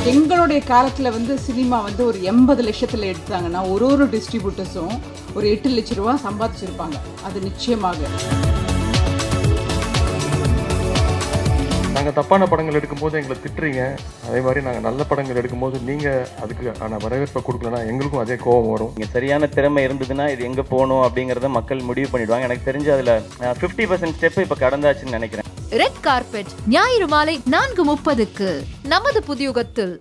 எங்களுடைய காலத்தில் வந்து சினிமா வந்து ஒரு எண்பது லட்சத்தில் எடுத்தாங்கன்னா ஒரு ஒரு டிஸ்ட்ரிபியூட்டர்ஸும் ஒரு எட்டு லட்ச ரூபா சம்பாதிச்சிருப்பாங்க அது நிச்சயமாக நாங்கள் தப்பான படங்கள் எடுக்கும்போது எங்களை திட்டுறீங்க அதே மாதிரி நாங்கள் நல்ல படங்கள் எடுக்கும்போது நீங்கள் அதுக்கான வரவேற்பை கொடுக்கலனா எங்களுக்கும் அதே கோபம் வரும் இங்கே சரியான திறமை இருந்ததுன்னா இது எங்கே போகணும் அப்படிங்கிறத மக்கள் முடிவு பண்ணிடுவாங்க எனக்கு தெரிஞ்சு அதில் ஃபிஃப்டி பர்சன்ட் ஸ்டெப் இப்போ கடந்தாச்சுன்னு நினைக்கிறேன் ரெட் கார்பெட் ஞாயிறு மாலை நான்கு முப்பதுக்கு நமது புதியுகத்தில்